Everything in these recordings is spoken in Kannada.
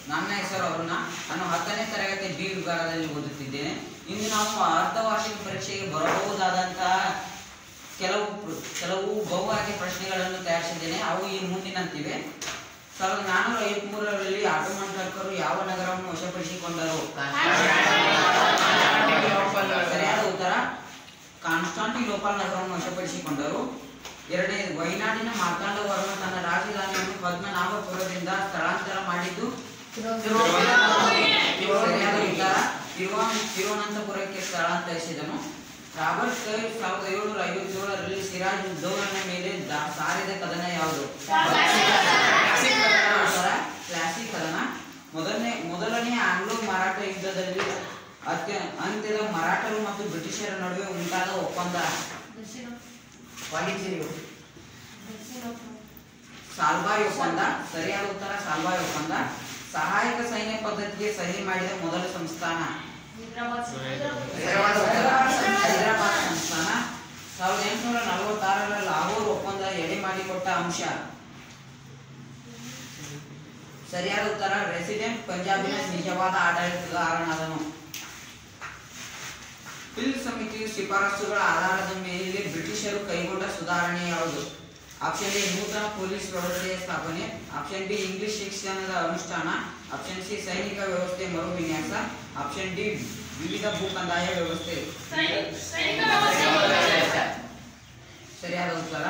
ನನ್ನ ಹೆಸರು ಅರುಣ ನಾನು ಹತ್ತನೇ ತರಗತಿ ಬಿ ವಿಭಾಗದಲ್ಲಿ ಓದುತ್ತಿದ್ದೇನೆ ಇಂದು ನಾವು ಅರ್ಧವಾರ್ಷಿಕ ಪರೀಕ್ಷೆಗೆ ಬರಬಹುದಾದಂತಹ ಕೆಲವು ಪ್ರ- ಕೆಲವು ಬಹು ಆಯ್ಕೆ ಪ್ರಶ್ನೆಗಳನ್ನು ತಯಾರಿಸಿದ್ದೇನೆ ಅವು ಈ ಮುಂದಿನಂತಿವೆ ಸಾವಿರದ ನಾನ್ನೂರ ಐವತ್ಮೂರರಲ್ಲಿ ಆಟೋಮಂಟಕರು ಯಾವ ನಗರವನ್ನು ವಶಪಡಿಸಿಕೊಂಡರು ಸರಿಯಾದ ಉತ್ತರ ಕಾನ್ಸ್ಟಾಂಟಿನೋಪಲ್ ನಗರವನ್ನು ವಶಪಡಿಸಿಕೊಂಡರು ಎರಡನೇ ವೈನಾಡಿನ ಮಾರ್ತಾಂಡವರ್ಮ ತನ್ನ ರಾಜಧಾನಿಯನ್ನು ಪದ್ಮನಾಭಪುರದಿಂದ ಸ್ಥಳಾಂತರ ಮಾಡಿದ್ದು ಸರಿಯಾದ ಉತ್ತರ ತಿರುವಾ ತಿರುವನಂತಪುರಕ್ಕೆ ಸ್ಥಳಾಂತರಿಸಿದನು ರಾಬರ್ಟ್ ಕ್ಲೈವ್ ಸಾವಿರದ ಏಳುನೂರ ಐವತ್ತೇಳರಲ್ಲಿ ಸಿರಾಜ್ ಉದ್ದೌಲನ ಮೇಲೆ ದಾ- ಸಾರಿದ ಕದನ ಯಾವುದು ಉತ್ತರ ಕ್ಲಾಸಿಕ್ ಕದನ ಮೊದಲನೇ ಮೊದಲನೇ ಆಂಗ್ಲೋ ಮರಾಠ ಯುದ್ಧದಲ್ಲಿ ಅತ್ಯ ಅಂತ್ಯದ ಮರಾಠರು ಮತ್ತು ಬ್ರಿಟಿಷರ ನಡುವೆ ಉಂಟಾದ ಒಪ್ಪಂದ ಪಾಂಡಿಚೇರಿ ಸಾಲ್ಬಾಯ್ ಒಪ್ಪಂದ ಸರಿಯಾದ ಉತ್ತರ ಸಾಲ್ಬಾಯ್ ಒಪ್ಪಂದ ಸಹಾಯಕ ಸೈನ್ಯ ಪದ್ಧತಿಗೆ ಸಹಿ ಮಾಡಿದ ಮೊದಲ ಸಂಸ್ಥಾನ ಸರಿಯಾದ ಉತ್ತರ ಹೈದರಾಬಾದ್ ಸಂಸ್ಥಾನ ಸಾವಿರದ ಎಂಟುನೂರ ನಲವತ್ತಾರರ ಲಾಹೋರ್ ಒಪ್ಪಂದ ಎಡೆ ಮಾಡಿಕೊಟ್ಟ ಅಂಶ ಸರಿಯಾದ ಉತ್ತರ ರೆಸಿಡೆಂಟ್ ಪಂಜಾಬಿನ ನಿಜವಾದ ಆಡಳಿತಗಾರನಾದನು ಹಿಲ್ ಸಮಿತಿಯು ಶಿಫಾರಸುಗಳ ಆಧಾರದ ಮೇಲೆ ಬ್ರಿಟಿಷರು ಕೈಗೊಂಡ ಸುಧಾರಣೆ ಯಾವುದು ಆಪ್ಷನ್ ಎ ನೂತನ ಪೊಲೀಸ್ ವ್ಯವಸ್ಥೆಯ ಸ್ಥಾಪನೆ ಆಪ್ಷನ್ ಬಿ ಇಂಗ್ಲಿಷ್ ಶಿಕ್ಷಣದ ಅನುಷ್ಠಾನ ಆಪ್ಷನ್ ಸಿ ಸೈನಿಕ ವ್ಯವಸ್ಥೆ ಮರುವಿನ್ಯಾಸ ಆಪ್ಷನ್ ಡಿ ವಿವಿಧ ಭೂ ಕಂದಾಯ ವ್ಯವಸ್ಥೆ ಸರಿಯಾದ ಉತ್ತರ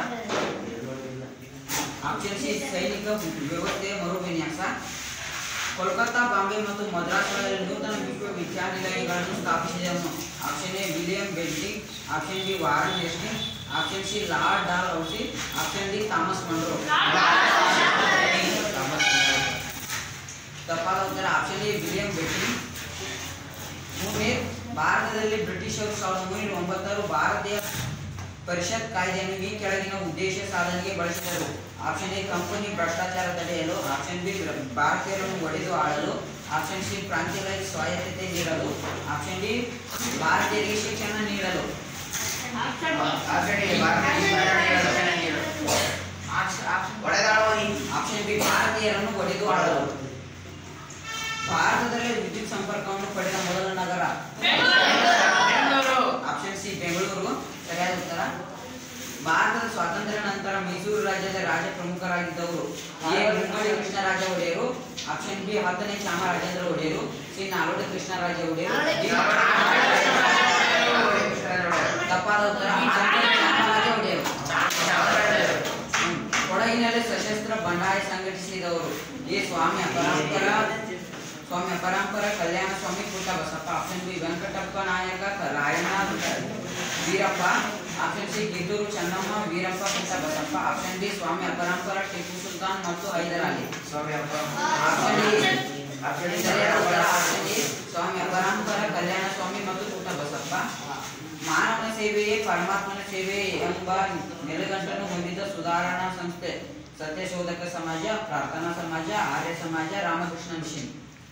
ಆಪ್ಷನ್ ಸಿ ಸೈನಿಕ ವ್ಯವಸ್ಥೆಯ ಮರುವಿನ್ಯಾಸ ಕೋಲ್ಕತ್ತಾ ಬಾಂಬೆ ಮತ್ತು ಮದ್ರಾಸ್ಗಳಲ್ಲಿ ನೂತನ ವಿಶ್ವವಿದ್ಯಾನಿಲಯಗಳನ್ನು ಸ್ಥಾಪಿಸಿದನು option A William Bentinck option B Warren Hastings option C Lord Dalhousie option D Thomas Munro Thomas Munro. ತಪ್ಪಾದ ಉತ್ತರ ಆಪ್ಷನ್ ಎ ವಿಲಿಯಂ ಬೆಂಟಿಂಗ್ ಮೂರನೇ ಭಾರತದಲ್ಲಿ ಬ್ರಿಟಿಷರು ಸಾವಿರದ ಒಂಬೈನೂರ ಒಂಬತ್ತರ ಭಾರತೀಯ ಪರಿಷತ್ ಕಾಯ್ದೆಯನ್ನು ಈ ಕೆಳಗಿನ ಉದ್ದೇಶ ಸಾಧನೆಗೆ ಬಳಸಿದರು ಆಪ್ಷನ್ ಎ ಕಂಪನಿ ಭ್ರಷ್ಟಾಚಾರ ತಡೆಯಲು ಆಪ್ಷನ್ ಬಿ ಭಾರತೀಯರನ್ನು ಒಡೆದು ಆಳಲು ಆಪ್ಷನ್ ಸಿ ಪ್ರಾಂತ್ಯಗಳಿಗೆ ಸ್ವಾಯತ್ತತೆ ನೀಡಲು ಆಪ್ಷನ್ ಡಿ ಭಾರತೀಯರಿಗೆ ಶಿಕ್ಷಣ ನೀಡಲು ಆಪ್ಷನ್ ಬಿ ಭಾರತೀಯರನ್ನು ಒಡೆದು ಆಳಲು ಭಾರತದಲ್ಲಿ ವಿದ್ಯುತ್ ಸಂಪರ್ಕವನ್ನು ಪಡೆದ ಮೊದಲ ನಗರ ಆಪ್ಷನ್ ಸಿ ಬೆಂಗಳೂರು ಸರಿಯಾದ ಉತ್ತರ ಭಾರತದ ಸ್ವಾತಂತ್ರ್ಯ ನಂತರ ಮೈಸೂರು ರಾಜ್ಯದ ರಾಜ ಪ್ರಮುಖರಾಗಿದ್ದವರು ಎ ಮುಮ್ಮಡಿ ಕೃಷ್ಣರಾಜ ಒಡೆಯರು ಆಪ್ಷನ್ ಬಿ ಹತ್ತನೇ ಚಾಮರಾಜೇಂದ್ರ ಒಡೆಯರು ಸಿ ನಾಲ್ವಡಿ ಕೃಷ್ಣರಾಜ ಒಡೆಯರು ಡಿ ತಪ್ಪಾದ ಉತ್ತರ ಆಪ್ಷನ್ ಬಿ ಚಾಮರಾಜ ಒಡೆಯರು ಹ್ಮ್. ಕೊಡಗಿನಲ್ಲಿ ಸಶಸ್ತ್ರ ಬಂಡಾಯ ಸಂಘಟಿಸಿದವರು ಎ ಸ್ವಾಮಿ ಅಪರಾಂಪರ ಸ್ವಾಮಿ ಅಪರಾಂಪರ ಕಲ್ಯಾಣ ಸ್ವಾಮಿ ಪುಟ್ಟ ಬಸಪ್ಪ ಆಪ್ಷನ್ ಬಿ ವೆಂಕಟಪ್ಪ ನಾಯಕ ಕ- Rayanna Veerappa option C Kittur Chennamma Veerappa Putta Basappa option D Swami Aparampara Tipu Sultan ಮತ್ತು ಹೈದರಾಲಿ ಆಪ್ಷನ್ ಡಿ ಸರಿಯಾದ ಉತ್ತರ ಆಪ್ಷನ್ ಡಿ ಸ್ವಾಮಿ ಅಪರಾಂಪರ ಕಲ್ಯಾಣ ಸ್ವಾಮಿ ಮತ್ತು ಪುಟ್ಟ ಬಸಪ್ಪ ಮಾನವನ ಸೇವೆಯೇ ಪರಮಾತ್ಮನ ಸೇವೆ ಎಂಬ ನೆಲೆಗಂಟನ್ನು ಹೊಂದಿದ ಸುಧಾರಣಾ ಸಂಸ್ಥೆ ಸತ್ಯಶೋಧಕ ಸಮಾಜ ಪ್ರಾರ್ಥನಾ ಸಮಾಜ ಆರ್ಯ ಸಮಾಜ ರಾಮಕೃಷ್ಣ ಮಿಷನ್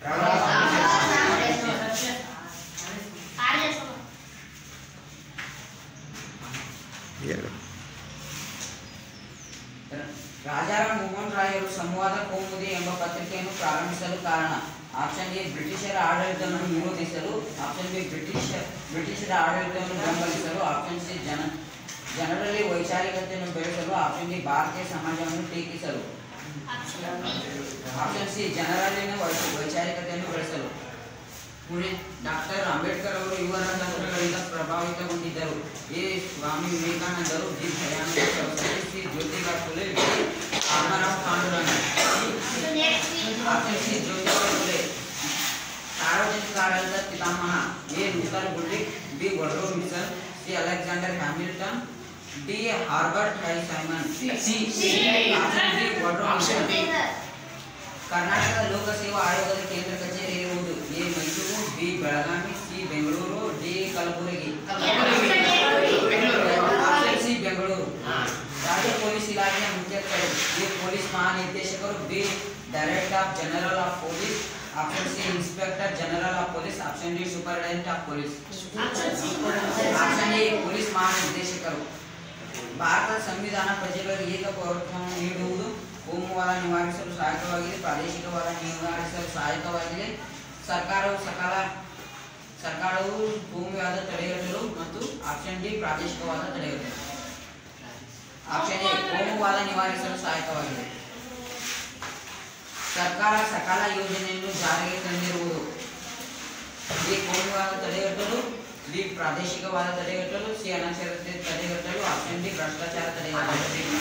ರಾಜಾರಾಮ್ ಮೋಹನ್ ರಾಯರು ಸಂವಾದ ಕೌಮುದಿ ಎಂಬ ಪತ್ರಿಕೆಯನ್ನು ಪ್ರಾರಂಭಿಸಲು ಕಾರಣ ಆಪ್ಷನ್ ಎ ಬ್ರಿಟಿಷರ ಆಡಳಿತವನ್ನು ವಿರೋಧಿಸಲು ಆಪ್ಷನ್ ಬಿ ಬ್ರಿಟಿಷ್ ಬ್ರಿಟಿಷರ ಆಡಳಿತವನ್ನು ಬೆಂಬಲಿಸಲು ಆಪ್ಷನ್ ಸಿ ಜನ ಜನರಲ್ಲಿ ವೈಚಾರಿಕತೆಯನ್ನು ಬೆಳೆಸಲು ಆಪ್ಷನ್ ಡಿ ಭಾರತೀಯ ಸಮಾಜವನ್ನು ಟೀಕಿಸಲು ಆಪ್ಷನ್ ಸಿ ಜನರಲ್ಲಿನ ವೈ- ವೈಚಾರಿಕತೆಯನ್ನು ಬೆಳೆಸಲು ಪುಣೆ ಡಾಕ್ಟರ್ ಅಂಬೇಡ್ಕರ್ ಅವರು ಇವರ ತಂತ್ರಗಳಿಂದ ಪ್ರಭಾವಿತಗೊಂಡಿದ್ದರು ಎ ಸ್ವಾಮಿ ವಿವೇಕಾನಂದರು G Dayananda Saraswati C Jyotiba Phule D Ramarao Pandurang option C Jyotiba Phule ಸಾರ್ವಜನಿಕ ಆಡಳಿತ ಪಿತಾಮಹ A Luther Gulick B Woodrow ಮಿಸಲ್ C Alexander Hamilton D Herbert ಹೈ Simon C option D Woodrow ಮಿಸಲ್ ಕರ್ನಾಟಕ ಲೋಕಸೇವಾ ಆಯೋಗದ ಕೇಂದ್ರ ಕಚೇರಿ ಇರುವುದು A Mysuru B Belagavi C Bengaluru D Kalaburagi option C Bengaluru ರಾಜ್ಯ ಪೊಲೀಸ್ ಇಲಾಖೆಯ ಮುಖ್ಯಸ್ಥರು ಎ ಪೊಲೀಸ್ ಮಹಾನಿರ್ದೇಶಕರು B director of general of police option C inspector general of police option D superintendent of police option A police ಮಹಾನಿರ್ದೇಶಕರು ಭಾರತದ ಸಂವಿಧಾನ ಪ್ರಜೆಗಳಿಗೆ ಏಕ ಪೌರತ್ವವನ್ನು ನೀಡುವುದು ಕೋಮುವಾದ ನಿವಾರಿಸಲು ಸಹಾಯಕವಾಗಿದೆ ಪ್ರಾದೇಶಿಕವಾದ ನಿವಾರಿಸಲು ಸಹಾಯಕವಾಗಿದೆ ಸರ್ಕಾರವು ಸಕಾಲ ಸರ್ಕಾರವು ಭೂಮಿವಾದ ತಡೆಗಟ್ಟಲು ಮತ್ತು ಆಪ್ಷನ್ ಡಿ ಪ್ರಾದೇಶಿಕವಾದ ತಡೆಗಟ್ಟಲು ಆಪ್ಷನ್ ಎ ಕೋಮುವಾದ ನಿವಾರಿಸಲು ಸಹಾಯಕವಾಗಿದೆ ಸರ್ಕಾರ ಸಕಾಲ ಯೋಜನೆಯನ್ನು ಜಾರಿಗೆ ತಂದಿರುವುದು ಬಿ ಕೋಮುವಾದ ತಡೆಗಟ್ಟಲು ಬಿ ಪ್ರಾದೇಶಿಕವಾದ ತಡೆಗಟ್ಟಲು ಸಿ ಅನಕ್ಷರತೆ ತಡೆಗಟ್ಟಲು ಆಪ್ಷನ್ ಡಿ ಭ್ರಷ್ಟಾಚಾರ ತಡೆಗಟ್ಟಲು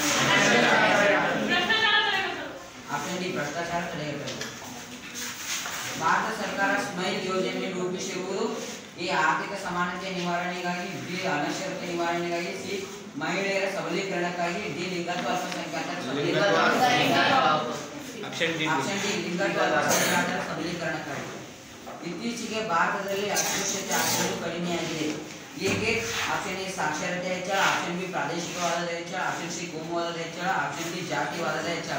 ಆಪ್ಷನ್ ಡಿ ಭ್ರಷ್ಟಾಚಾರ ತಡೆಗಟ್ಟಲು ಭಾರತ ಸರ್ಕಾರ ಸ್ಮೈಲ್ ಯೋಜನೆ ರೂಪಿಸಿರುವುದು ಈ ಆರ್ಥಿಕ ಸಮಾನತೆ ನಿವಾರಣೆಗಾಗಿ ಬಿ ಅನಕ್ಷರತೆ ನಿವಾರಣೆಗಾಗಿ ಸಿ ಮಹಿಳೆಯರ ಸಬಲೀಕರಣಕ್ಕಾಗಿ ಡಿ ಲಿಂಗತ್ವ ಅಲ್ಪಸಂಖ್ಯಾತರ ಸಬಲೀಕರಣ ಆಪ್ಷನ್ ಡಿ ಆಪ್ಷನ್ ಡಿ ಲಿಂಗತ್ವ ಅಲ್ಪಸಂಖ್ಯಾತರ ಸಬಲೀಕರಣಕ್ಕಾಗಿ ಇತ್ತೀಚೆಗೆ ಭಾರತದಲ್ಲಿ ಅಸ್ಪೃಶ್ಯತೆ ಅಷ್ಟೊಂದು ಕಡಿಮೆಯಾಗಿದೆ ಏಕೆ ಆಪ್ಷನ್ ಎ ಸಾಕ್ಷರತೆ ಹೆಚ್ಚಳ ಆಪ್ಷನ್ ಬಿ ಪ್ರಾದೇಶಿಕವಾದದ ಹೆಚ್ಚಳ ಆಪ್ಷನ್ ಸಿ ಕೋಮುವಾದದ ಹೆಚ್ಚಳ ಆಪ್ಷನ್ ಡಿ ಜಾತಿವಾದದ ಹೆಚ್ಚಳ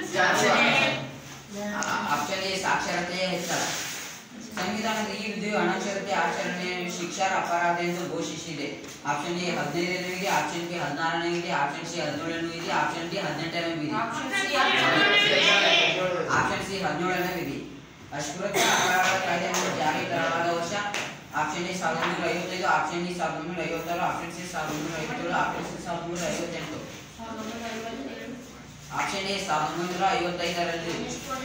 ಆಪ್ಷನ್ ಎ ಸಾಕ್ಷರತೆಯ ಹೆಚ್ಚಳ ಸಂವಿಧಾನದ ಈ ವಿಧಿಯು ಅನಕ್ಷರತೆ ಆಚರಣೆ ಶಿಕ್ಷಾರ ಅಪರಾಧ ಎಂದು ಘೋಷಿಸಿದೆ ಆಪ್ಷನ್ ಎ ಹದಿನೈದನೇ ವಿಧಿ ಆಪ್ಷನ್ ಬಿ ಹದಿನಾರನೇ ವಿಧಿ ಆಪ್ಷನ್ ಸಿ ಹದಿನೇಳನೇ ವಿಧಿ ಆಪ್ಷನ್ ಡಿ ಹದಿನೆಂಟನೇ ವಿಧಿ ಆಪ್ಷನ್ ಸಿ ಹದಿನೇಳನೇ ವಿಧಿ ಅಸ್ಪೃಶ್ಯ ಅಪರಾಧ ಕಾಯ್ದೆಯನ್ನು ಜಾರಿಗೆ ತರಲಾದ ವರ್ಷ ಆಪ್ಷನ್ ಎ ಸಾವಿರದ ಒಂಬೈನೂರ ಐವತ್ತೈದು ಆಪ್ಷನ್ ಡಿ ಸಾವಿರದ ಒಂಬೈನೂರ ಐವತ್ತಾರು ಆಪ್ಷನ್ ಸಿ ಸಾವಿರದ ಒಂಬೈನೂರ ಐವತ್ತೇಳು ಆಪ್ಷನ್ ಸಿ ಸಾವಿರದ ಒಂಬೈನೂರ ಐವತ್ತೆಂಟು ಆಪ್ಷನ್ ಎ ಸಾವಿರದ ಒಂಬೈನೂರ ಐವತ್ತೈದರಲ್ಲಿ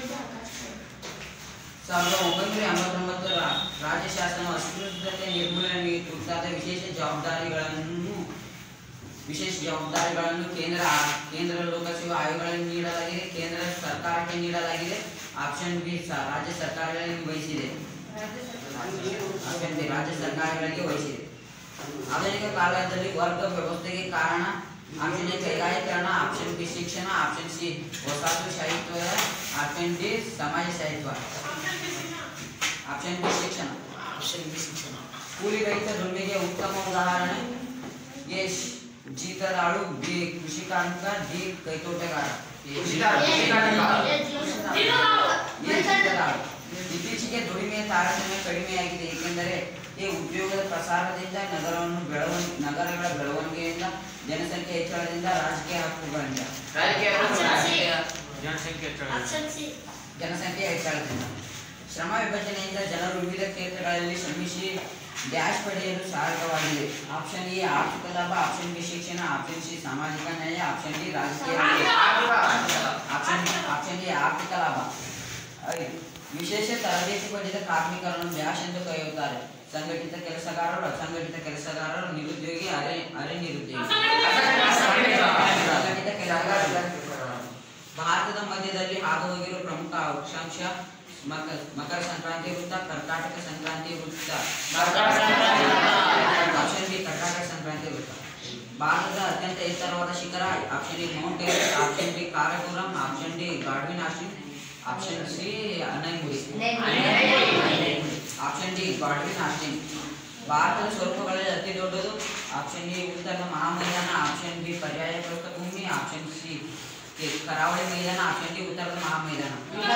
ಸಾವಿರದ ಒಂಬೈನೂರ ಎಂಬತ್ತೊಂಬತ್ತರ ರಾಜ್ಯ ಶಾಸನ ಅಸ್ಪೃಶ್ಯತೆ ನಿರ್ಮೂಲನೆಗೆ ಕುರಿತಾದ ವಿಶೇಷ ಜವಾಬ್ದಾರಿಗಳನ್ನು ವಿಶೇಷ ಜವಾಬ್ದಾರಿಗಳನ್ನು ಕೇಂದ್ರ ಕೇಂದ್ರ ಲೋಕಸೇವಾ ಆಯೋಗಗಳಿಗೆ ನೀಡಲಾಗಿದೆ ಕೇಂದ್ರ ಸರ್ಕಾರಕ್ಕೆ ನೀಡಲಾಗಿದೆ ಆಪ್ಷನ್ ಬಿ ಸ- ರಾಜ್ಯ ಸರ್ಕಾರಗಳಿಗೆ ವಹಿಸಿದೆ ಆಪ್ಷನ್ ಬಿ ರಾಜ್ಯ ಸರ್ಕಾರಗಳಿಗೆ ವಹಿಸಿದೆ ಆಧುನಿಕ ಕಾಲದಲ್ಲಿ ವರ್ಗ ವ್ಯವಸ್ಥೆಗೆ ಕಾರಣ ಆಪ್ಷನ್ ಎ ಕೈಗಾರಿಕರಣ ಆಪ್ಷನ್ ಬಿ ಶಿಕ್ಷಣ ಆಪ್ಷನ್ ಸಿ ವಸಾಹತು ಶಾಹಿತ್ವ ಆಪ್ಷನ್ ಡಿ ಸಮಾಜ ಶಾಹಿತ್ವ ಆಪ್ಷನ್ ಬಿ ಶಿಕ್ಷಣ ಕೂಲಿ ರಹಿತ ದುಡಿಮೆಗೆ ಉತ್ತಮ ಉದಾಹರಣೆ ಎ ಶ್- ಜೀತದಾಳು ಬಿ ಕೃಷಿ ಕಾರ್ಮಿಕ ಡಿ ಕೈತೋಟಗಾರ ಎ ಜೀತದಾಳು ಇತ್ತೀಚೆಗೆ ದುಡಿಮೆಯ ತಾರತಮ್ಯ ಕಡಿಮೆಯಾಗಿದೆ ಏಕೆಂದರೆ ಈ ಉದ್ಯೋಗದ ಪ್ರಸಾರದಿಂದ ನಗರವನ್ನು ಬೆಳವಣಿಗೆ ನಗರಗಳ ಬೆಳವಣಿಗೆಯಿಂದ ಜನಸಂಖ್ಯೆ ಹೆಚ್ಚಳದಿಂದ ರಾಜಕೀಯ ಹಕ್ಕುಗಳಿಂದ ಜನಸಂಖ್ಯೆ ಹೆಚ್ಚಳ ಜನಸಂಖ್ಯೆ ಹೆಚ್ಚಳದಿಂದ ಶ್ರಮ ವಿಭಜನೆಯಿಂದ ಜನರು ವಿವಿಧ ಕ್ಷೇತ್ರಗಳಲ್ಲಿ ಶ್ರಮಿಸಿ ಡ್ಯಾಶ್ ಪಡೆಯಲು ಸಹಾಯಕವಾಗಿದೆ ಆಪ್ಷನ್ ಎ ಆರ್ಥಿಕ ಲಾಭ ಆಪ್ಷನ್ ಬಿ ಶಿಕ್ಷಣ ಆಪ್ಷನ್ ಸಿ ಸಾಮಾಜಿಕ ನ್ಯಾಯ ಆಪ್ಷನ್ ಡಿ ರಾಜಕೀಯ ಆಪ್ಷನ್ ಆಪ್ಷನ್ ಎ ಆರ್ಥಿಕ ಲಾಭ ಐದು ವಿಶೇಷ ತರಬೇತಿ ಪಡೆದ ಕಾರ್ಮಿಕರನ್ನು ಡ್ಯಾಶ್ ಎಂದು ಕರೆಯುತ್ತಾರೆ ಸಂಘಟಿತ ಕೆಲಸಗಾರರು ಅಸಂಘಟಿತ ಕೆಲಸಗಾರರು ನಿರುದ್ಯೋಗಿ ಅರೆ ಅರೆ ನಿರುದ್ಯೋಗಿ ಸಂಘಟಿತ ಕೆಲಸಗಾರರು ಭಾರತದ ಮಧ್ಯದಲ್ಲಿ ಹಾದು ಹೋಗಿರುವ ಪ್ರಮುಖ ಅಕ್ಷಾಂಶ ಮಕ ಮಕರ ಸಂಕ್ರಾಂತಿ ವೃತ್ತ ಕರ್ನಾಟಕ ಸಂಕ್ರಾಂತಿ ವೃತ್ತ ಆಪ್ಷನ್ ಬಿ ಕರ್ನಾಟಕ ಸಂಕ್ರಾಂತಿ ವೃತ್ತ ಭಾರತದ ಅತ್ಯಂತ ಎತ್ತರವಾದ ಶಿಖರ option A Mount Everest option B Karakoram option D Godwin Austen option C Anaimudi option D Godwin Austen ಭಾರತದ ಸ್ವರೂಪಗಳಲ್ಲಿ ಅತಿ ದೊಡ್ಡದು ಆಪ್ಷನ್ ಎ ಉತ್ತರ ಮಹಾಮೈದಾನ ಆಪ್ಷನ್ ಬಿ ಪರ್ಯಾಯ ಪ್ರಸ್ಥಭೂಮಿ ಆಪ್ಷನ್ ಸಿ ಕರಾವಳಿ ಮೈದಾನ ಆಪ್ಷನ್ ಡಿ ಉತ್ತರದ ಮಹಾಮೈದಾನ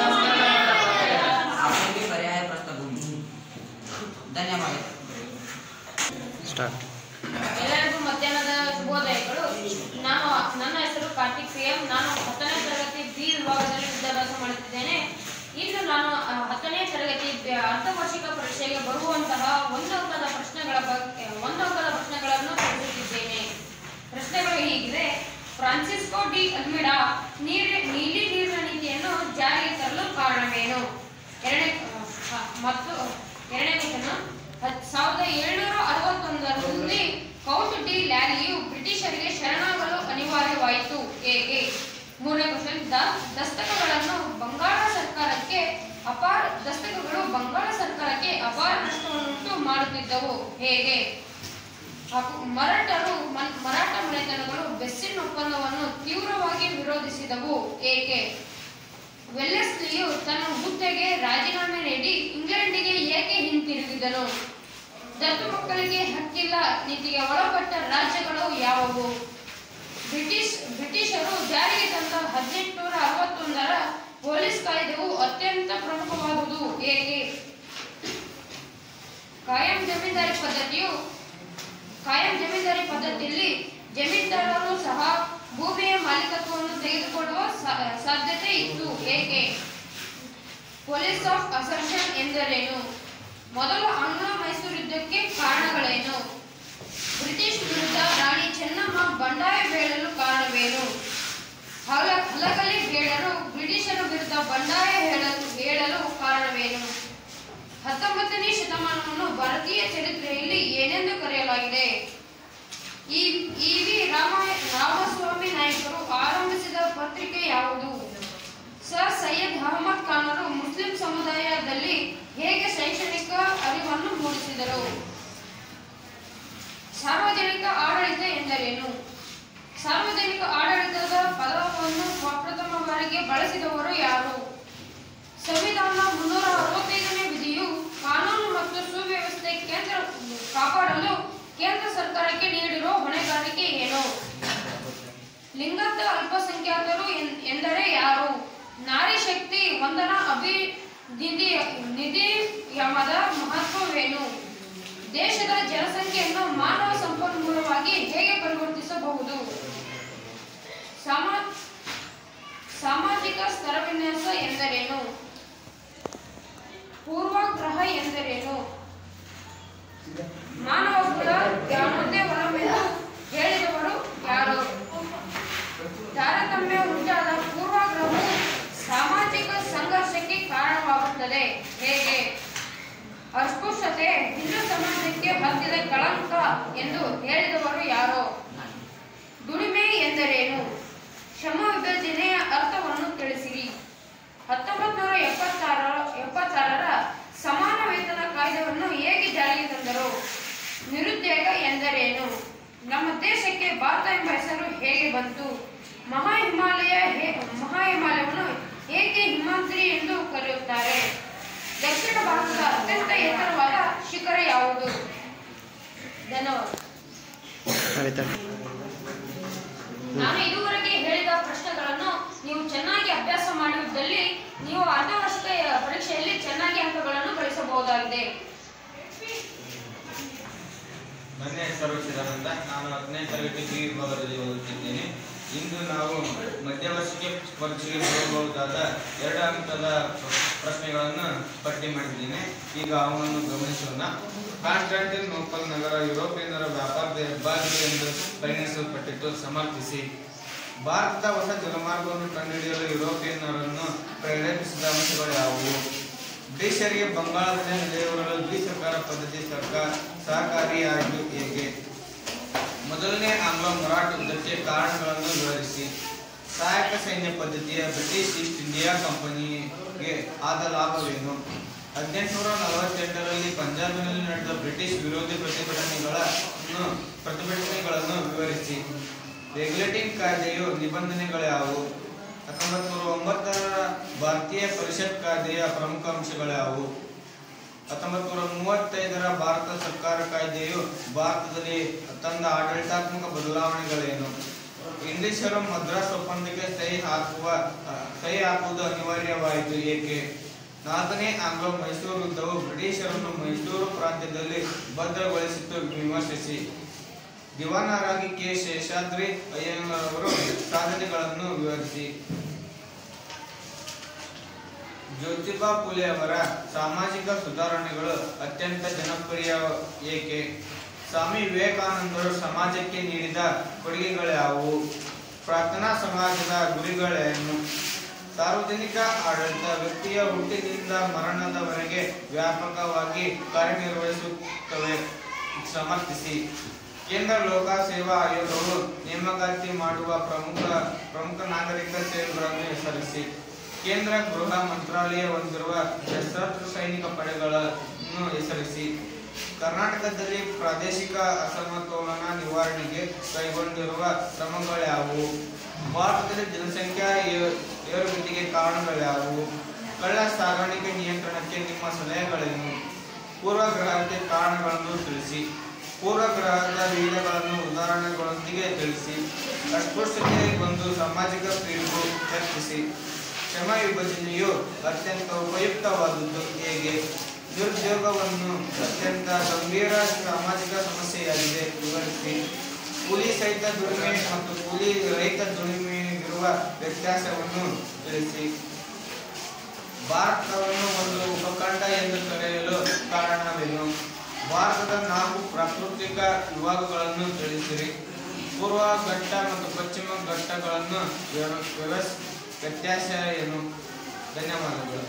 ಆಪ್ಷನ್ ಬಿ ಪರ್ಯಾಯ ಪ್ರಸ್ಥಭೂಮಿ ಧನ್ಯವಾದ ಸ್ಟಾರ್ಟ್ ಎಲ್ಲರಿಗೂ ಮಧ್ಯಾಹ್ನದ ಶುಭೋದಯಗಳು ನಾನು ನನ್ನ ಹೆಸರು ಕಾರ್ತಿಕ್ ಪಿ ಎಂ ನಾನು ಹತ್ತನೇ ತರಗತಿ ಬಿ ವಿಭಾಗದಲ್ಲಿ ವಿದ್ಯಾಭ್ಯಾಸ ಮಾಡುತ್ತಿದ್ದೇನೆ ಇಂದು ನಾನು ಆ, ಹತ್ತನೇ ತರಗತಿ ಬ- ಅರ್ಧವಾರ್ಷಿಕ ಪರೀಕ್ಷೆಗೆ ಬರುವಂತಹ ಒಂದು ಅಂಕದ ಪ್ರಶ್ನೆಗಳ ಬಗ್ಗೆ ಒಂದು ಅಂಕದ ಪ್ರಶ್ನೆಗಳನ್ನು ತಿಳಿಸುತ್ತಿದ್ದೇನೆ ಪ್ರಶ್ನೆಗಳು ಹೀಗಿವೆ ಫ್ರಾನ್ಸಿಸ್ಕೋ ಡಿ ಅಲ್ಮಿಡಾ ನೀರಿ ನೀಲಿ ನೀರಿನ ನೀತಿಯನ್ನು ಜಾರಿಗೆ ತರಲು ಕಾರಣವೇನು ಎರಡನೇ ಆ, ಮತ್ತು ಎರಡನೇ ಕ್ವಶನ್ ಹತ್- ಸಾವಿರದ ಏಳುನೂರ ಅರವತ್ತೊಂದರಲ್ಲಿ ಕೌಂಟ್ ಡಿ ಲ್ಯಾಲಿಯು ಬ್ರಿಟಿಷರಿಗೆ ಶರಣಾಗಲು ಅನಿವಾರ್ಯವಾಯಿತು ಏಕೆ ಮೂರನೇ ಕ್ವಶನ್ ದ ದಸ್ತಕಗಳನ್ನು ಬಂಗಾಳ ಸರ್ಕಾರಕ್ಕೆ ಅಪಾರ ದಸ್ತಕಗಳು ಬಂಗಾಳ ಸರ್ಕಾರಕ್ಕೆ ಅಪಾರ ನಷ್ಟವನ್ನುಂಟು ಮಾಡುತ್ತಿದ್ದವು ಹೇಗೆ ಹಾಗೂ ಮರಾಠರು ಮನ್- ಮರಾಠ ಮನೆತನಗಳು ಬೆಸ್ಸಿನ್ ಒಪ್ಪಂದವನ್ನು ತೀವ್ರವಾಗಿ ವಿರೋಧಿಸಿದವು ಏಕೆ ವೆಲ್ಲೆಸ್ಲಿಯು ತನ್ನ ಹುದ್ದೆಗೆ ರಾಜೀನಾಮೆ ನೀಡಿ ಇಂಗ್ಲೆಂಡಿಗೆ ಏಕೆ ಹಿಂತಿರುಗಿದನು ದತ್ತು ಮಕ್ಕಳಿಗೆ ಹಕ್ಕಿಲ್ಲ ನೀತಿಗೆ ಒಳಪಟ್ಟ ರಾಜ್ಯಗಳು ಯಾವುವು ಬ್ರಿಟಿಷ್ ಬ್ರಿಟಿಷರು ಜಾರಿಗೆ ತಂದ ಹದಿನೆಂಟುನೂರ ಅರವತ್ತೊಂದರ ಪೊಲೀಸ್ ಕಾಯ್ದೆಯು ಅತ್ಯಂತ ಪ್ರಮುಖವಾದುದು ಏಕೆ ಕಾಯಂ ಜಮೀನ್ದಾರಿ ಪದ್ಧತಿಯು ಕಾಯಂ ಜಮೀನ್ದಾರಿ ಪದ್ಧತಿಯಲ್ಲಿ ಜಮೀನ್ದಾರರು ಸಹ ಭೂಮಿಯ ಮಾಲೀಕತ್ವವನ್ನು ತೆಗೆದುಕೊಳ್ಳುವ ಸಾ- ಸಾಧ್ಯತೆ ಇತ್ತು ಏಕೆ ಪೊಲೀಸ್ ಆಫ್ ಅಸರ್ಷನ್ ಎಂದರೇನು ಮೊದಲ ಆಂಗ್ಲ ಮೈಸೂರು ಯುದ್ಧಕ್ಕೆ ಕಾರಣಗಳೇನು ಬ್ರಿಟಿಷ್ ವಿರುದ್ಧ ರಾಣಿ ಚೆನ್ನಮ್ಮ ಬಂಡಾಯ ಬೀಳಲು ಕಾರಣವೇನು ಹಲ ಹಲಗಲಿ ಬೇಡರು ಬ್ರಿಟಿಷರ ವಿರುದ್ಧ ಬಂಡಾಯ ಹೇಳಲು ಹೇಳಲು ಕಾರಣವೇನು ಹತ್ತೊಂಬತ್ತನೇ ಶತಮಾನವನ್ನು ಭಾರತೀಯ ಚರಿತ್ರೆಯಲ್ಲಿ ಏನೆಂದು ಕರೆಯಲಾಗಿದೆ ಈ ಇ ವಿ ರಾಮ ರಾಮಸ್ವಾಮಿ ನಾಯಕರು ಆರಂಭಿಸಿದ ಪತ್ರಿಕೆ ಯಾವುದು ಸರ್ ಸೈಯದ್ ಅಹಮದ್ ಖಾನರು ಮುಸ್ಲಿಂ ಸಮುದಾಯದಲ್ಲಿ ಹೇಗೆ ಶೈಕ್ಷಣಿಕ ಅರಿವನ್ನು ಮೂಡಿಸಿದರು ಸಾರ್ವಜನಿಕ ಆಡಳಿತ ಎಂದರೇನು ಸಾರ್ವಜನಿಕ ಆಡಳಿತದ ಪದವನ್ನು ಪ್ರಪ್ರಥಮ ಬಾರಿಗೆ ಬಳಸಿದವರು ಯಾರು ಸಂವಿಧಾನ ಮುನ್ನೂರ ಅರವತ್ತೈದನೇ ವಿಧಿಯು ಕಾನೂನು ಮತ್ತು ಸುವ್ಯವಸ್ಥೆ ಕೇಂದ್ರ ಕಾಪಾಡಲು ಕೇಂದ್ರ ಸರ್ಕಾರಕ್ಕೆ ನೀಡಿರುವ ಹೊಣೆಗಾರಿಕೆ ಏನು ಲಿಂಗದ ಅಲ್ಪಸಂಖ್ಯಾತರು ಎನ್- ಎಂದರೆ ಯಾರು ನಾರಿ ಶಕ್ತಿ ವಂದನಾ ಅಭಿ ನಿಧಿ ನಿಧಿಯಮದ ಮಹತ್ವವೇನು ದೇಶದ ಜನಸಂಖ್ಯೆಯನ್ನು ಮಾನವ ಸಂಪನ್ಮೂಲವಾಗಿ ಹೇಗೆ ಪರಿವರ್ತಿಸಬಹುದು ಸಮ ಸಾಮಾಜಿಕ ಸ್ತರವಿನ್ಯಾಸ ಎಂದರೇನು ಪೂರ್ವಗ್ರಹ ಎಂದರೇನು ಮಾನವ ಕುಲ ಜ್ಞಾನೋದಯ ವರವೆಂದು ಹೇಳಿದವರು ಯಾರು ತಾರತಮ್ಯ ಉಂಟಾದ ಪೂರ್ವಗ್ರಹವು ಸಾಮಾಜಿಕ ಸಂಘರ್ಷಕ್ಕೆ ಕಾರಣವಾಗುತ್ತದೆ ಹೇಗೆ ಅಸ್ಪೃಶ್ಯತೆ ಹಿಂದೂ ಸಮಾಜಕ್ಕೆ ಹತ್ತಿದ ಕಳಂಕ ಎಂದು ಹೇಳಿದವರು ಯಾರೋ ದುಡಿಮೆ ಎಂದರೇನು ಶ್ರಮ ವಿಭಜನೆಯ ಅರ್ಥವನ್ನು ತಿಳಿಸಿರಿ ಹತ್ತೊಂಬತ್ತು ನೂರ ಎಪ್ಪತ್ತಾರ ಎಪ್ಪತ್ತಾರರ ಸಮಾನ ವೇತನ ಕಾಯ್ದೆಯನ್ನು ಹೇಗೆ ಜಾರಿಗೆ ತಂದರು ನಿರುದ್ಯೋಗ ಎಂದರೇನು ನಮ್ಮ ದೇಶಕ್ಕೆ ಭಾರತ ಎಂಬ ಹೆಸರು ಹೇಗೆ ಬಂತು ಮಹಾ ಹಿಮಾಲಯ ಹೇ- ಮಹಾ ಹಿಮಾಲಯವನ್ನು ಏಕೆ ಹಿಮಾದ್ರಿ ಎಂದು ಕರೆಯುತ್ತಾರೆ ದಕ್ಷಿಣ ಭಾರತದ ಅತ್ಯಂತ ಎತ್ತರವಾದ ಶಿಖರ ಯಾವುದು ಧನ್ಯವಾದ ಆಯ್ತಾ ನಾನು ಇದುವರೆಗೆ ಹೇಳಿದ ಪ್ರಶ್ನೆಗಳನ್ನು ನೀವು ಚೆನ್ನಾಗಿ ಅಭ್ಯಾಸ ಮಾಡಿದ್ದಲ್ಲಿ ನೀವು ಅರ್ಧವಾರ್ಷಿಕ ಪರೀಕ್ಷೆಯಲ್ಲಿ ಚೆನ್ನಾಗಿ ಅಂಕಗಳನ್ನು ಗಳಿಸಬಹುದಾಗಿದೆ ನನ್ನ ಹೆಸರು ಚಿದಾನಂದ ನಾನು ಹತ್ತನೇ ತರಗತಿ ಬಿ ವಿಭಾಗದಲ್ಲಿ ಓದುತ್ತಿದ್ದೇನೆ ಇಂದು ನಾವು ಮಧ್ಯವರ್ಷಿಕೆ ಪರೀಕ್ಷೆಗೆ ಬರಬಹುದಾದ ಎರಡು ಹಂತದ ಪ್ರಶ್ನೆಗಳನ್ನು ಪಟ್ಟಿ ಮಾಡಿದ್ದೇನೆ ಈಗ ಅವನ್ನು ಗಮನಿಸೋಣ ಕಾನ್ಸ್ಟಾಂಟಿನೋಪಲ್ ನಗರ ಯುರೋಪಿಯನ್ನರ ವ್ಯಾಪಾರದ ಹೆಬ್ಬಾಗಿಲು ಎಂದು ಪರಿಗಣಿಸಲ್ಪಟ್ಟಿದ್ದು ಸಮರ್ಥಿಸಿ ಭಾರತದ ಹೊಸ ಜಲಮಾರ್ಗವನ್ನು ಕಂಡುಹಿಡಿಯಲು ಯುರೋಪಿಯನ್ನರನ್ನು ಪ್ರೇರೇಪಿಸಿದ ಅಂಶಗಳು ಯಾವುವು ಬ್ರಿಟಿಷರಿಗೆ ಬಂಗಾಳದಲ್ಲಿ ನೆಲೆಯೂರಲು ದ್ವಿಸರ್ಕಾರ ಪದ್ಧತಿ ಸರ್ಕಾರ ಸಹಕಾರಿಯಾಗಿ ಹೇಗೆ ಮೊದಲನೇ ಆಂಗ್ಲ ಮರಾಠ ಯುದ್ಧಕ್ಕೆ ಕಾರಣಗಳನ್ನು ವಿವರಿಸಿ ಸಹಾಯಕ ಸೈನ್ಯ ಪದ್ಧತಿಯ ಬ್ರಿಟಿಷ್ ಈಸ್ಟ್ ಇಂಡಿಯಾ ಕಂಪನಿಗೆ ಆದ ಲಾಭವೇನು ಹದಿನೆಂಟುನೂರ ನಲವತ್ತೆಂಟರಲ್ಲಿ ಪಂಜಾಬಿನಲ್ಲಿ ನಡೆದ ಬ್ರಿಟಿಷ್ ವಿರೋಧಿ ಪ್ರತಿಭಟನೆಗಳನ್ನು ಪ್ರತಿಭಟನೆಗಳನ್ನು ವಿವರಿಸಿ ರೆಗ್ಯುಲೇಟಿಂಗ್ ಕಾಯ್ದೆಯು ನಿಬಂಧನೆಗಳ್ಯಾವುವು ಹತ್ತೊಂಬತ್ತು ನೂರ ಒಂಬತ್ತರ ಭಾರತೀಯ ಪರಿಷತ್ ಕಾಯ್ದೆಯ ಪ್ರಮುಖ ಅಂಶಗಳ್ಯಾವುವು ಹತ್ತೊಂಬತ್ತು ನೂರ ಮೂವತ್ತೈದರ ಭಾರತ ಸರ್ಕಾರ ಕಾಯ್ದೆಯು ಭಾರತದಲ್ಲಿ ತಂದ ಆಡಳಿತಾತ್ಮಕ ಬದಲಾವಣೆಗಳೇನು ಇಂಗ್ಲಿಷರು ಮದ್ರಾಸ್ ಒಪ್ಪಂದಕ್ಕೆ ಸಹಿ ಹಾಕುವ ಅ, ಸಹಿ ಹಾಕುವುದು ಅನಿವಾರ್ಯವಾಯಿತು ಏಕೆ ನಾಲ್ಕನೇ ಆಂಗ್ಲೋ ಮೈಸೂರು ಯುದ್ಧವು ಬ್ರಿಟಿಷರನ್ನು ಮೈಸೂರು ಪ್ರಾಂತ್ಯದಲ್ಲಿ ಭದ್ರಗೊಳಿಸಿತು ವಿಮರ್ಶಿಸಿ ದಿವಾನರಾಗಿ ಕೆ ಶೇಷಾದ್ರಿ ಅಯ್ಯಂಗಾರವರು ಸಾಧನೆಗಳನ್ನು ವಿವರಿಸಿ ಜ್ಯೋತಿಬಾ ಫುಲೆ ಅವರ ಸಾಮಾಜಿಕ ಸುಧಾರಣೆಗಳು ಅತ್ಯಂತ ಜನಪ್ರಿಯ ಏಕೆ ಸ್ವಾಮಿ ವಿವೇಕಾನಂದರು ಸಮಾಜಕ್ಕೆ ನೀಡಿದ ಕೊಡುಗೆಗಳ್ಯಾವುವು ಪ್ರಾರ್ಥನಾ ಸಮಾಜದ ಗುರಿಗಳೇನು ಸಾರ್ವಜನಿಕ ಆಡಳಿತ ವ್ಯಕ್ತಿಯ ಹುಟ್ಟಿನಿಂದ ಮರಣದವರೆಗೆ ವ್ಯಾಪಕವಾಗಿ ಕಾರ್ಯನಿರ್ವಹಿಸುತ್ತವೆ ಸಮರ್ಥಿಸಿ ಕೇಂದ್ರ ಲೋಕ ಸೇವಾ ಆಯೋಗವು ನೇಮಕಾತಿ ಮಾಡುವ ಪ್ರಮುಖ ಪ್ರಮುಖ ನಾಗರಿಕ ಸೇವೆಗಳನ್ನು ಹೆಸರಿಸಿ ಕೇಂದ್ರ ಗೃಹ ಮಂತ್ರಾಲಯ ಹೊಂದಿರುವ ಸಶಸ್ತ್ರ ಸೈನಿಕ ಪಡೆಗಳನ್ನು ಹೆಸರಿಸಿ ಕರ್ನಾಟಕದಲ್ಲಿ ಪ್ರಾದೇಶಿಕ ಅಸಮತೋಲನ ನಿವಾರಣೆಗೆ ಕೈಗೊಂಡಿರುವ ಕ್ರಮಗಳ್ಯಾವುವು ಭಾರತದಲ್ಲಿ ಜನಸಂಖ್ಯಾ ಏ- ಏರುಗತಿಗೆ ಕಾರಣಗಳ್ಯಾವುವು ಕಳ್ಳ ಸಾಗಾಣಿಕೆ ನಿಯಂತ್ರಣಕ್ಕೆ ನಿಮ್ಮ ಸಲಹೆಗಳೇನು ಪೂರ್ವಗ್ರಹಕ್ಕೆ ಕಾರಣಗಳನ್ನು ತಿಳಿಸಿ ಪೂರ್ವಗ್ರಹದ ವಿಧಗಳನ್ನು ಉದಾಹರಣೆಗಳೊಂದಿಗೆ ತಿಳಿಸಿ ಅಸ್ಪೃಶ್ಯತೆ ಒಂದು ಸಾಮಾಜಿಕ ಪಿಡುಗು ಚರ್ಚಿಸಿ ಶ್ರಮ ವಿಭಜನೆಯು ಅತ್ಯಂತ ಉಪಯುಕ್ತವಾದದ್ದು ಹೇಗೆ ನಿರುದ್ಯೋಗವನ್ನು ಅತ್ಯಂತ ಗಂಭೀರ ಸಾಮಾಜಿಕ ಸಮಸ್ಯೆಯಾಗಿದೆ ವಿವರಿಸಿ ಕೂಲಿ ಸಹಿತ ದುಡಿಮೆ ಮತ್ತು ಕೂಲಿ ರಹಿತ ದುಡಿಮೆಗಿರುವ ವ್ಯತ್ಯಾಸವನ್ನು ತಿಳಿಸಿ ಭಾರತವನ್ನು ಒಂದು ಉಪಖಂಡ ಎಂದು ಕರೆಯಲು ಕಾರಣವೇನು ಭಾರತದ ನಾಲ್ಕು ಪ್ರಾಕೃತಿಕ ವಿಭಾಗಗಳನ್ನು ತಿಳಿಸಿರಿ ಪೂರ್ವ ಘಟ್ಟ ಮತ್ತು ಪಶ್ಚಿಮ ಘಟ್ಟಗಳನ್ನು ವ್ಯವ- ವ್ಯವಸ್ ವ್ಯತ್ಯಾಸ ಏನು ಧನ್ಯವಾದಗಳು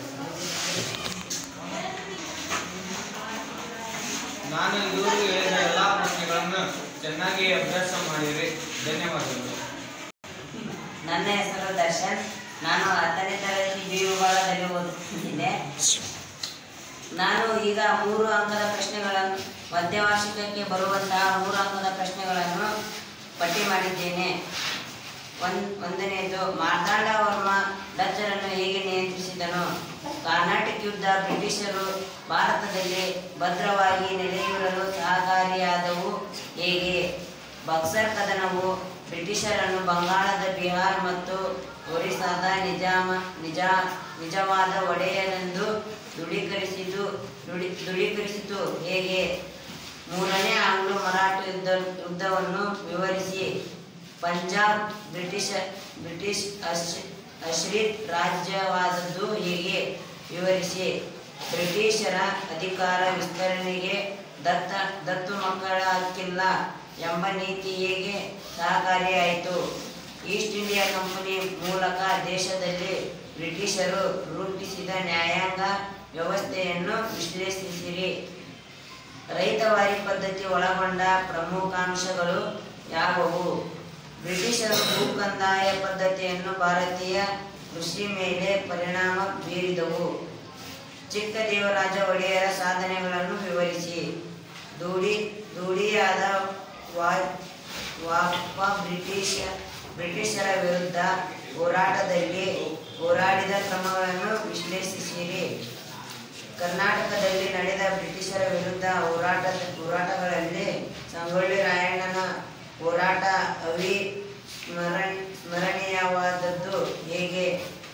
ನಾನು ಇದುವರೆಗೂ ಹೇಳಿದ ಎಲ್ಲಾ ಪ್ರಶ್ನೆಗಳನ್ನು ಚೆನ್ನಾಗಿ ಅಭ್ಯಾಸ ಮಾಡಿರಿ ಧನ್ಯವಾದಗಳು ನನ್ನ ಹೆಸರು ದರ್ಶನ್ ನಾನು ಹತ್ತನೇ ತರಗತಿ ಬಿ ವಿಭಾಗದಲ್ಲಿ ಓದುತ್ತಿದ್ದೇನೆ ನಾನು ಈಗ ಮೂರು ಅಂಕದ ಪ್ರಶ್ನೆಗಳನ್ನು ಮಧ್ಯವಾರ್ಷಿಕಕ್ಕೆ ಬರುವಂತಹ ಮೂರು ಅಂಕದ ಪ್ರಶ್ನೆಗಳನ್ನು ಪಟ್ಟಿ ಮಾಡಿದ್ದೇನೆ ಒಂದ್ ಒಂದನೆಯದು ಮಾರ್ತಾಂಡ ವರ್ಮ ಡಚ್ಚರನ್ನು ಹೇಗೆ ನಿಯಂತ್ರಿಸಿದನು ಕರ್ನಾಟಕ ಯುದ್ಧ ಬ್ರಿಟಿಷರು ಭಾರತದಲ್ಲಿ ಭದ್ರವಾಗಿ ನೆಲೆಯೂರಲು ಸಹಕಾರಿಯಾದವು ಹೇಗೆ ಬಕ್ಸರ್ ಕದನವು ಬ್ರಿಟಿಷರನ್ನು ಬಂಗಾಳದ ಬಿಹಾರ್ ಮತ್ತು ಒರಿಸ್ಸಾದ ನಿಜಾಮ ನಿಜ ನಿಜವಾದ ಒಡೆಯನೆಂದು ದೃಢೀಕರಿಸಿದ್ದು ದೃಢಿ ದೃಢೀಕರಿಸಿತು ಹೇಗೆ ಮೂರನೇ ಆಂಗ್ಲೋ ಮರಾಠ ಯುದ್ಧ ಯುದ್ಧವನ್ನು ವಿವರಿಸಿ ಪಂಜಾಬ್ ಬ್ರಿಟಿಷ ಬ್ರಿಟಿಷ್ ಅಶ್ ಅಶ್ರಿತ್ ರಾಜ್ಯವಾದದ್ದು ಹೇಗೆ ವಿವರಿಸಿ ಬ್ರಿಟಿಷರ ಅಧಿಕಾರ ವಿಸ್ತರಣೆಗೆ ದತ್ತ ದತ್ತು ಮಕ್ಕಳ ಹಕ್ಕಿಲ್ಲ ಎಂಬ ನೀತಿ ಹೇಗೆ ಸಹಕಾರಿಯಾಯಿತು ಈಸ್ಟ್ ಇಂಡಿಯಾ ಕಂಪನಿ ಮೂಲಕ ದೇಶದಲ್ಲಿ ಬ್ರಿಟಿಷರು ರೂಪಿಸಿದ ನ್ಯಾಯಾಂಗ ವ್ಯವಸ್ಥೆಯನ್ನು ವಿಶ್ಲೇಷಿಸಿರಿ ರೈತವಾರಿ ಪದ್ಧತಿ ಒಳಗೊಂಡ ಪ್ರಮುಖಾಂಶಗಳು ಯಾವುವು ಬ್ರಿಟಿಷರು ಭೂಕಂದಾಯ ಪದ್ಧತಿಯನ್ನು ಭಾರತೀಯ ಕೃಷಿ ಮೇಲೆ ಪರಿಣಾಮ ಬೀರಿದವು ಚಿಕ್ಕದೇವರಾಜ ಒಡೆಯರ ಸಾಧನೆಗಳನ್ನು ವಿವರಿಸಿ ದೂಡಿ ದೂಡಿಯಾದ ವಾ- ವಾಪ ಬ್ರಿಟಿಷ ಬ್ರಿಟಿಷರ ವಿರುದ್ಧ ಹೋರಾಟದಲ್ಲಿ ಹೋರಾಡಿದ ಕ್ರಮಗಳನ್ನು ವಿಶ್ಲೇಷಿಸಿರಿ ಕರ್ನಾಟಕದಲ್ಲಿ ನಡೆದ ಬ್ರಿಟಿಷರ ವಿರುದ್ಧ ಹೋರಾಟದ ಹೋರಾಟಗಳಲ್ಲಿ ಸಂಗೊಳ್ಳಿ ರಾಯಣ್ಣನ ಹೋರಾಟ ಅವಿ ಸ್ಮರಣ ಸ್ಮರಣೀಯವಾದದ್ದು ಹೇಗೆ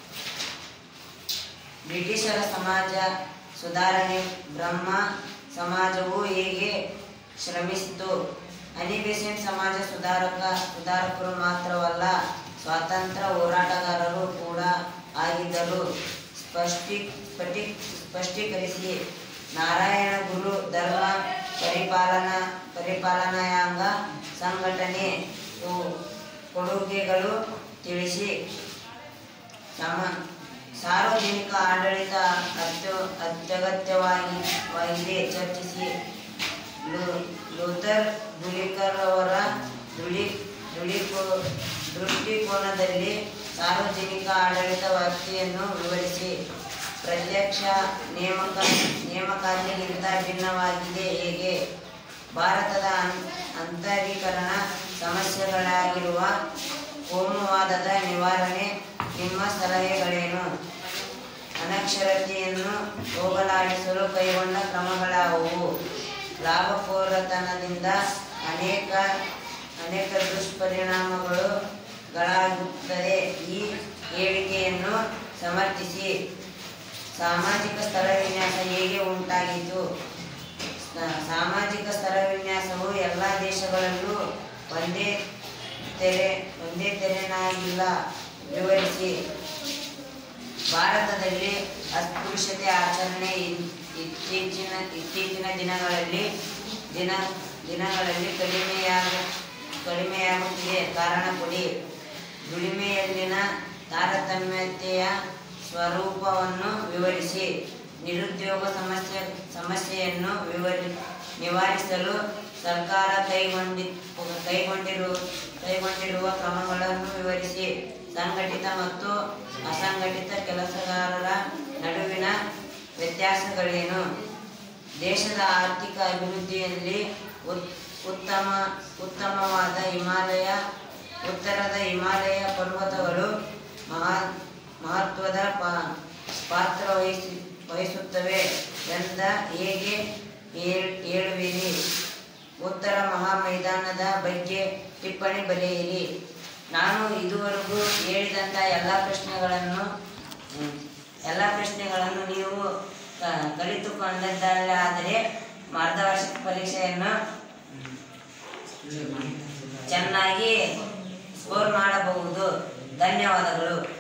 ಬ್ರಿಟಿಷರ ಸಮಾಜ ಸುಧಾರಣೆ ಬ್ರಹ್ಮ ಸಮಾಜವು ಹೇಗೆ ಶ್ರಮಿಸಿತು ಅನಿಬೆಸೆಂಟ್ ಸಮಾಜ ಸುಧಾರಕ ಸುಧಾರಕರು ಮಾತ್ರವಲ್ಲ ಸ್ವಾತಂತ್ರ್ಯ ಹೋರಾಟಗಾರರು ಕೂಡ ಆಗಿದ್ದರು ಸ್ಪಷ್ಟಿ ಸ್ಫಟಿ ಸ್ಪಷ್ಟೀಕರಿಸಿ ನಾರಾಯಣ ಗುರು ಧರ್ಮ ಪರಿಪಾಲನಾ ಪರಿಪಾಲನಾಯಾಂಗ ಸಂಘಟನೆ ಇವು ಕೊಡುಗೆಗಳು ತಿಳಿಸಿ ಸಮ ಸಾರ್ವಜನಿಕ ಆಡಳಿತ ಅತ್ಯ ಅತ್ಯಗತ್ಯವಾಗಿ ವಾಗಿದೆ ಚರ್ಚಿಸಿ ಲೂ- ಲೂಥರ್ ಗುಲಿಕರ್ ಅವರ ದೃಢಿ ದೃಢೀಕೋ ದೃಷ್ಟಿಕೋನದಲ್ಲಿ ಸಾರ್ವಜನಿಕ ಆಡಳಿತ ವ್ಯಾಪ್ತಿಯನ್ನು ವಿವರಿಸಿ ಪ್ರತ್ಯಕ್ಷ ನೇಮಕ ನೇಮಕಾತಿಗಿಂತ ಭಿನ್ನವಾಗಿದೆ ಹೇಗೆ ಭಾರತದ ಅನ್- ಅಂತರೀಕರಣ ಸಮಸ್ಯೆಗಳಾಗಿರುವ ಕೋಮುವಾದದ ನಿವಾರಣೆ ನಿಮ್ಮ ಸಲಹೆಗಳೇನು ಅನಕ್ಷರತೆಯನ್ನು ಹೋಗಲಾಡಿಸಲು ಕೈಗೊಂಡ ಕ್ರಮಗಳಾವುವು ಲಾಭಕೋರತನದಿಂದ ಅನೇಕ ಅನೇಕ ದುಷ್ಪರಿಣಾಮಗಳು ಗಳಾಗುತ್ತದೆ ಈ ಹೇಳಿಕೆಯನ್ನು ಸಮರ್ಥಿಸಿ ಸಾಮಾಜಿಕ ಸ್ಥಳ ವಿನ್ಯಾಸ ಹೇಗೆ ಉಂಟಾಗಿತು ಸ- ಸಾಮಾಜಿಕ ಸ್ಥಳ ವಿನ್ಯಾಸವು ಎಲ್ಲ ದೇಶಗಳಲ್ಲೂ ಒಂದೇ ತೆರೆ ಒಂದೇ ತೆರೆನಾಗಿಲ್ಲ ವಿವರಿಸಿ ಭಾರತದಲ್ಲಿ ಅಸ್ಪೃಶ್ಯತೆ ಆಚರಣೆ ಇ- ಇತ್ತೀಚಿನ ಇತ್ತೀಚಿನ ದಿನಗಳಲ್ಲಿ ದಿನ ದಿನಗಳಲ್ಲಿ ಕಡಿಮೆಯಾಗ ಕಡಿಮೆಯಾಗುತ್ತಿದೆ ಕಾರಣ ಕೊಡಿ ದುಡಿಮೆಯಲ್ಲಿನ ತಾರತಮ್ಯತೆಯ ಸ್ವರೂಪವನ್ನು ವಿವರಿಸಿ ನಿರುದ್ಯೋಗ ಸಮಸ್ಯೆ ಸಮಸ್ಯೆಯನ್ನು ವಿವರಿ ನಿವಾರಿಸಲು ಸರ್ಕಾರ ಕೈಗೊಂಡಿ ಕೈಗೊಂಡಿರುವ ಕೈಗೊಂಡಿರುವ ಕ್ರಮಗಳನ್ನು ವಿವರಿಸಿ ಸಂಘಟಿತ ಮತ್ತು ಅಸಂಘಟಿತ ಕೆಲಸಗಾರರ ನಡುವಿನ ವ್ಯತ್ಯಾಸಗಳೇನು ದೇಶದ ಆರ್ಥಿಕ ಅಭಿವೃದ್ಧಿಯಲ್ಲಿ ಉತ್- ಉತ್ತಮ ಉತ್ತಮವಾದ ಹಿಮಾಲಯ ಉತ್ತರದ ಹಿಮಾಲಯ ಪರ್ವತಗಳು ಮಹಾ ಮಹತ್ವದ ಪಾ- ಪಾತ್ರ ವಹಿಸಿ ವಹಿಸುತ್ತವೆ ಎಂದ ಹೇಗೆ ಹೇಳ್- ಹೇಳುವಿರಿ ಉತ್ತರ ಮಹಾಮೈದಾನದ ಬಗ್ಗೆ ಟಿಪ್ಪಣಿ ಬರೆಯಿರಿ ನಾನು ಇದುವರೆಗೂ ಹೇಳಿದಂಥ ಎಲ್ಲ ಪ್ರಶ್ನೆಗಳನ್ನು ಹ್ಮ್, ಎಲ್ಲ ಪ್ರಶ್ನೆಗಳನ್ನು ನೀವು ಕ- ಕಲಿತುಕೊಂಡದ್ದಾದರೆ ಅರ್ಧವಾರ್ಷಿಕ ಪರೀಕ್ಷೆಯನ್ನು ಚೆನ್ನಾಗಿ ಸ್ಕೋರ್ ಮಾಡಬಹುದು ಧನ್ಯವಾದಗಳು